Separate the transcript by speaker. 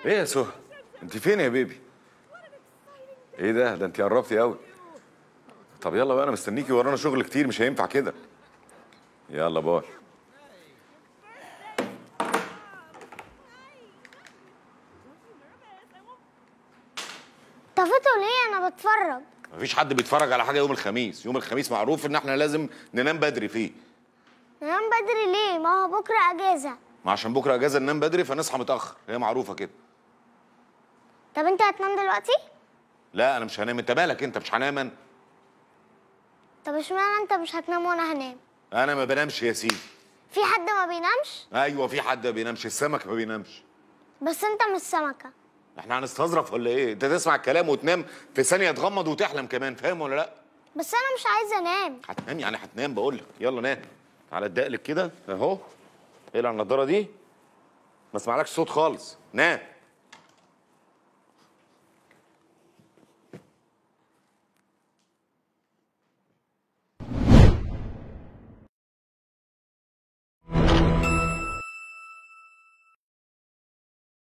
Speaker 1: ايه يا سهى انت فين يا بيبي ايه ده ده انت قربتي قوي طب يلا بقى انا مستنيكي ورانا شغل كتير مش هينفع كده يلا باي
Speaker 2: طفتوا ليه انا بتفرج
Speaker 1: مفيش حد بيتفرج على حاجه يوم الخميس يوم الخميس معروف ان احنا لازم ننام بدري فيه
Speaker 2: ننام بدري ليه ما هو بكره اجازه
Speaker 1: ما عشان بكره اجازه ننام بدري فنصحى متاخر هي معروفه كده
Speaker 2: طب انت هتنام دلوقتي
Speaker 1: لا انا مش هنام انت مالك انت مش هنام انا
Speaker 2: طب اشمعنى انت مش هتنام وانا هنام
Speaker 1: انا ما بنامش يا سيدي
Speaker 2: في حد ما بينامش
Speaker 1: ايوه في حد ما بينامش السمك ما بينامش
Speaker 2: بس انت مش سمكه
Speaker 1: احنا هنستظرف ولا ايه انت تسمع الكلام وتنام في ثانيه تغمض وتحلم كمان فاهم ولا لا
Speaker 2: بس انا مش عايزه انام
Speaker 1: هتنام يعني هتنام بقول لك يلا نام على الدقلك كده اهو اقلع النضاره دي ما اسمعلكش صوت خالص نام